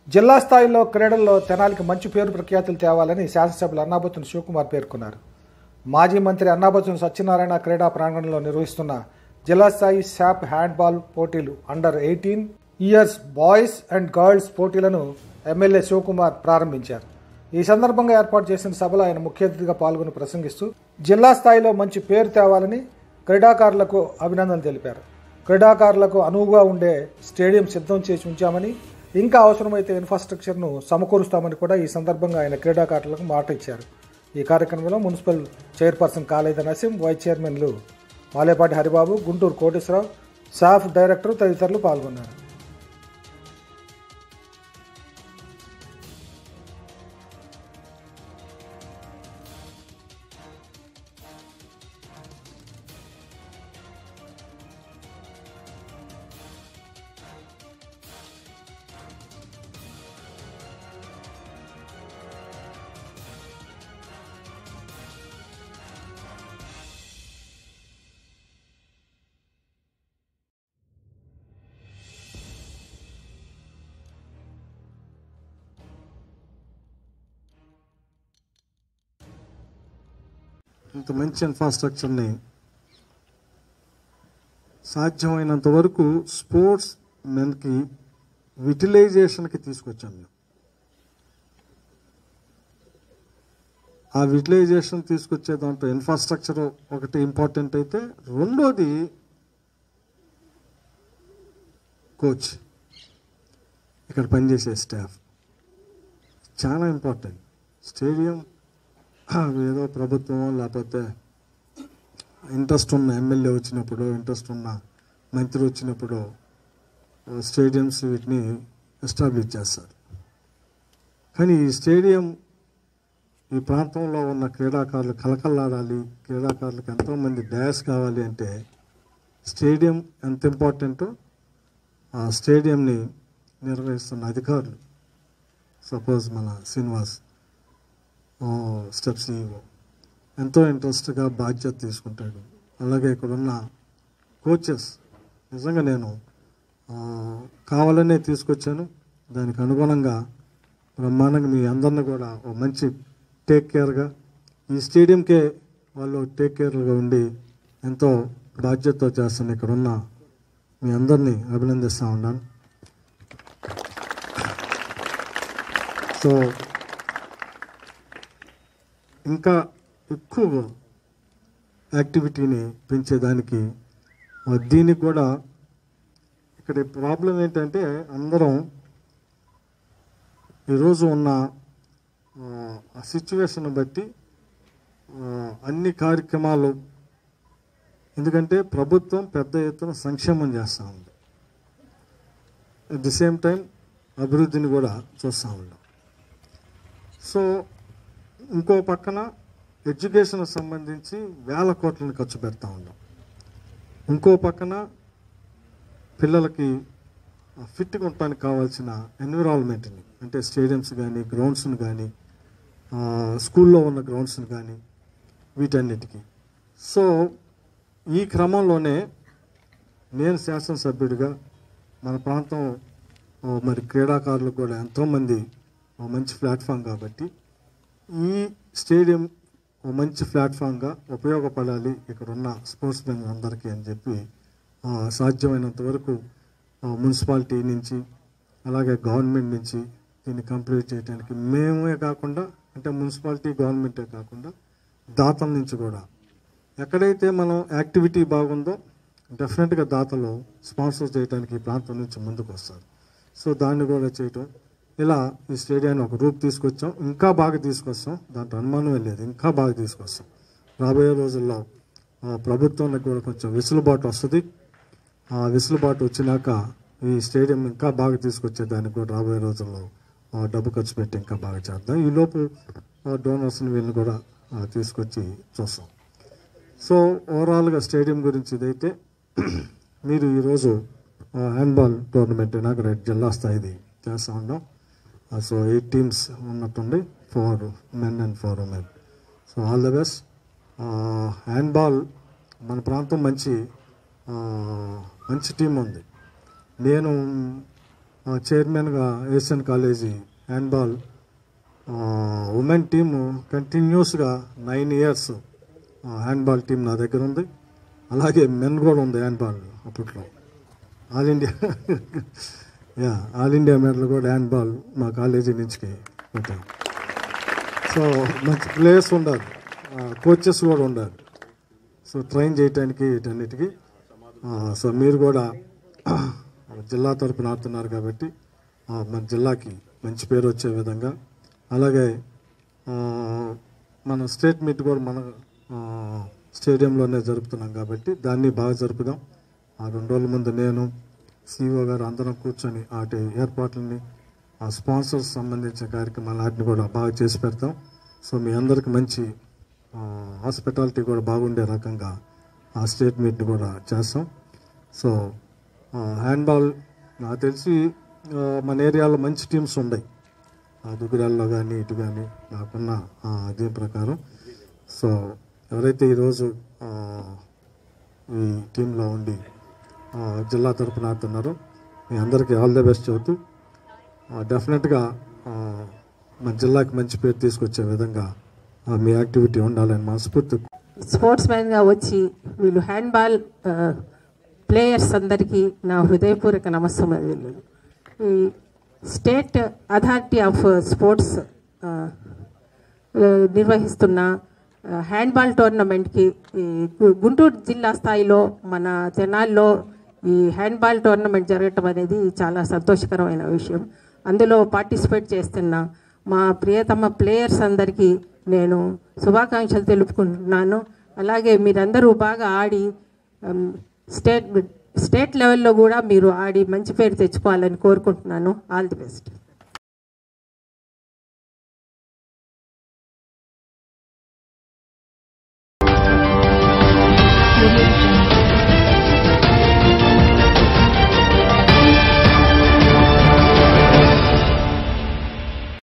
జిల్లా స్థాయిలో క్రీడల్లో తెనాలికి మంచి పేరు ప్రఖ్యాతులు తేవాలని శాసనసభ్యులు అన్నాబత్తుని శివకుమార్ పేర్కొన్నారు మాజీ మంత్రి అన్నాబత్తుని సత్యనారాయణ క్రీడా ప్రాంగణంలో నిర్వహిస్తున్న జిల్లా స్థాయి శాప్ హ్యాండ్బాల్ పోటీలు under eighteen years boys and girls పోటీలను ఎమ్మెల్యే శివకుమార్ ప్రారంభించారు ఈ సందర్భంగా ఏర్పాటు చేసిన సభలో ఆయన ముఖ్య అతిథిగా పాల్గొని ప్రసంగిస్తూ జిల్లా స్థాయిలో మంచి పేరు తేవాలని క్రీడాకారులకు అభినందనలు తెలిపారు క్రీడాకారులకు అనువుగా ఉండే స్టేడియం సిద్ధం చేసి ఉంచామని ఇంకా అవసరమైతే ఇన్ఫ్రాస్ట్రక్చర్ను సమకూరుస్తామని కూడా ఈ సందర్భంగా ఆయన క్రీడాకారులకు మాట ఇచ్చారు ఈ కార్యక్రమంలో municipal chairperson Khaleda Naseem vice చైర్మన్లు మాలేపాటి హరిబాబు గుంటూరు కోటేశ్వరరావు సాఫ్ డైరెక్టర్ తదితరులు పాల్గొన్నారు ఇంత మంచి ఇన్ఫ్రాస్ట్రక్చర్ని సాధ్యమైనంత వరకు స్పోర్ట్స్ మెన్కి విటిలైజేషన్కి తీసుకొచ్చాం మేము ఆ విటిలైజేషన్ తీసుకొచ్చే దాంట్లో ఇన్ఫ్రాస్ట్రక్చర్ ఒకటి ఇంపార్టెంట్ అయితే రెండోది కోచ్ ఇక్కడ పనిచేసే స్టాఫ్ చాలా ఇంపార్టెంట్ స్టేడియం ఏదో ప్రభుత్వం లేకపోతే ఇంట్రెస్ట్ ఉన్న ఎమ్మెల్యే వచ్చినప్పుడు ఇంట్రెస్ట్ ఉన్న మంత్రి వచ్చినప్పుడు స్టేడియంస్ వీటిని ఎస్టాబ్లిష్ చేస్తారు కానీ ఈ స్టేడియం ఈ ప్రాంతంలో ఉన్న క్రీడాకారులు కలకల్లాడాలి క్రీడాకారులకు ఎంతోమంది డయాస్ కావాలి అంటే స్టేడియం ఎంత ఇంపార్టెంటో ఆ స్టేడియంని నిర్వహిస్తున్న అధికారులు సపోజ్ మన శ్రీనివాస్ స్టెప్ సీఈఓ ఎంతో ఇంట్రెస్ట్గా బాధ్యత తీసుకుంటాడు అలాగే ఇక్కడ ఉన్న కోచెస్ నిజంగా నేను ఆ, కావాలనే తీసుకొచ్చాను దానికి అనుగుణంగా బ్రహ్మాండంగా మీ అందరిని కూడా ఓ మంచి టేక్ కేర్గా ఈ స్టేడియంకే వాళ్ళు టేక్ కేర్గా ఉండి ఎంతో బాధ్యతతో చేస్తున్న ఇక్కడ ఉన్న మీ అందరినీ అభినందిస్తూ ఉన్నాను సో ఇంకా ఎక్కువ యాక్టివిటీని పెంచేదానికి ఆ, దీనికి కూడా ఇక్కడ ప్రాబ్లం ఏంటంటే అందరం ఈరోజు ఉన్న ఆ సిచ్యువేషన్ బట్టి ఆ, అన్ని కార్యక్రమాలు ఎందుకంటే ప్రభుత్వం పెద్ద ఎత్తున సంక్షేమం చేస్తూ ఉంది అట్ ది సేమ్ టైం అభివృద్ధిని కూడా చూస్తూ ఉన్నాం సో ఇంకో పక్కన ఎడ్యుకేషన్ సంబంధించి వేల కోట్లను ఖర్చు పెడతా ఉన్నాం ఇంకో పక్కన పిల్లలకి ఫిట్గా ఉండటానికి కావాల్సిన ఎన్విరాన్మెంట్ని అంటే స్టేడియంస్ కానీ గ్రౌండ్స్ని కానీ స్కూల్లో ఉన్న గ్రౌండ్స్ని కానీ వీటన్నిటికీ సో ఈ క్రమంలోనే నేను శాసనసభ్యుడిగా మన ప్రాంతం ఓ మరి క్రీడాకారులకు కూడా ఎంతోమంది ఓ మంచి ప్లాట్ఫామ్ కాబట్టి ఈ స్టేడియం ఓ మంచి ప్లాట్ఫామ్గా ఉపయోగపడాలి ఇక్కడ ఉన్న స్పోర్ట్స్ మెన్ అందరికీ అని చెప్పి ఆ, సాధ్యమైనంత వరకు ఆ, మున్సిపాలిటీ నుంచి అలాగే గవర్నమెంట్ నుంచి దీన్ని కంప్లీట్ చేయడానికి మేమే కాకుండా అంటే మున్సిపాలిటీ గవర్నమెంటే కాకుండా దాతల నుంచి కూడా ఎక్కడైతే మనం యాక్టివిటీ బాగుందో డెఫినెట్గా దాతలు స్పాన్సర్ చేయడానికి ఈ ప్రాంతం నుంచి ముందుకు వస్తారు సో దాన్ని కూడా చేయటం ఇలా ఈ స్టేడియాన్ని ఒక రూప్ తీసుకొచ్చాం ఇంకా బాగా తీసుకొస్తాం దాంట్లో అనుమానమే లేదు ఇంకా బాగా తీసుకొస్తాం రాబోయే రోజుల్లో ఆ, ప్రభుత్వానికి కూడా కొంచెం వెసులుబాటు వస్తుంది ఆ వెసులుబాటు వచ్చినాక ఈ స్టేడియం ఇంకా బాగా తీసుకొచ్చే దానికి కూడా రాబోయే రోజుల్లో ఆ, డబ్బు ఖర్చు పెట్టి ఇంకా బాగా చేద్దాం ఈ లోపు డోనర్స్ని వీళ్ళని కూడా ఆ, తీసుకొచ్చి చూస్తాం సో ఓవరాల్గా స్టేడియం గురించి ఇదైతే మీరు ఈరోజు ఆ, హ్యాండ్బాల్ టోర్నమెంట్ ఇనాగరేట్ జిల్లా స్థాయిది చేస్తూ ఉన్నాం ఆ, సో ఎయిట్ టీమ్స్ ఉన్నట్టుండి four men and four women so all the best handball మన ప్రాంతం మంచి ఆ, మంచి టీం ఉంది నేను ఆ, చైర్మన్గా Asian college handball uh, women team కంటిన్యూస్గా nine years uh, handball team నా దగ్గర ఉంది అలాగే మెన్ కూడా ఉంది హ్యాండ్బాల్ అప్పట్లో all India yeah all India medal కూడా హ్యాండ్బాల్ మా కాలేజీ నుంచి పెట్టాం సో మంచి ప్లేయర్స్ ఉండాలి కోచెస్ కూడా ఉండాలి సో ట్రైన్ చేయటానికి వీటన్నిటికీ ఆ, సో మీరు కూడా జిల్లా తరపున ఆడుతున్నారు కాబట్టి ఆ, మన జిల్లాకి మంచి పేరు వచ్చే విధంగా అలాగే ఆ, మన స్టేట్ మీట్ కూడా మన ఆ, స్టేడియంలోనే జరుపుతున్నాం కాబట్టి దాన్ని బాగా జరుపుదాం ఆ రెండు రోజుల ముందు నేను సిఇఓ గారు అందరం కూర్చొని వాటి ఏర్పాట్లని ఆ స్పాన్సర్స్ సంబంధించిన కార్యక్రమాలు వాటిని కూడా బాగా చేసి పెడతాం సో మీ అందరికి మంచి హాస్పిటాలిటీ కూడా బాగుండే రకంగా ఆ స్టేట్ మీట్ని కూడా చేస్తాం సో హ్యాండ్బాల్ నాకు తెలిసి ఆ, మన ఏరియాలో మంచి టీమ్స్ ఉన్నాయి ఆ దుగ్గిరాల్లో కానీ ఇటు కానీ నాకున్న ఆ, దీని ప్రకారం సో ఎవరైతే ఈరోజు ఆ, ఈ టీంలో ఉండి ఆ, జిల్లా తరపున ఆడుతున్నారో మీ అందరికీ ఆల్ ది బెస్ట్ చెబుతూ డెఫినెట్గా మన జిల్లాకి మంచి పేరు తీసుకొచ్చే విధంగా ఆ, మీ యాక్టివిటీ ఉండాలని మనస్ఫూర్తి స్పోర్ట్స్ మ్యాన్గా వచ్చి వీళ్ళు హ్యాండ్బాల్ ఆ, ప్లేయర్స్ అందరికీ నా హృదయపూర్వక నమస్కారాలు ఈ స్టేట్ అథారిటీ ఆఫ్ స్పోర్ట్స్ ఆ, ఆ, నిర్వహిస్తున్న ఆ, హ్యాండ్బాల్ టోర్నమెంట్కి ఈ గు- గుంటూరు జిల్లా స్థాయిలో మన తెనాల్లో ఈ హ్యాండ్బాల్ టోర్నమెంట్ జరగటం అనేది చాలా సంతోషకరమైన విషయం అందులో పార్టిసిపేట్ చేస్తున్న మా ప్రియతమ ప్లేయర్స్ అందరికీ నేను శుభాకాంక్షలు తెలుపుకుంటున్నాను అలాగే మీరందరూ బాగా ఆడి ఉమ్, స్టేట్ స్టేట్ లెవెల్లో కూడా మీరు ఆడి మంచి పేరు తెచ్చుకోవాలని కోరుకుంటున్నాను ఆల్ ది బెస్ట్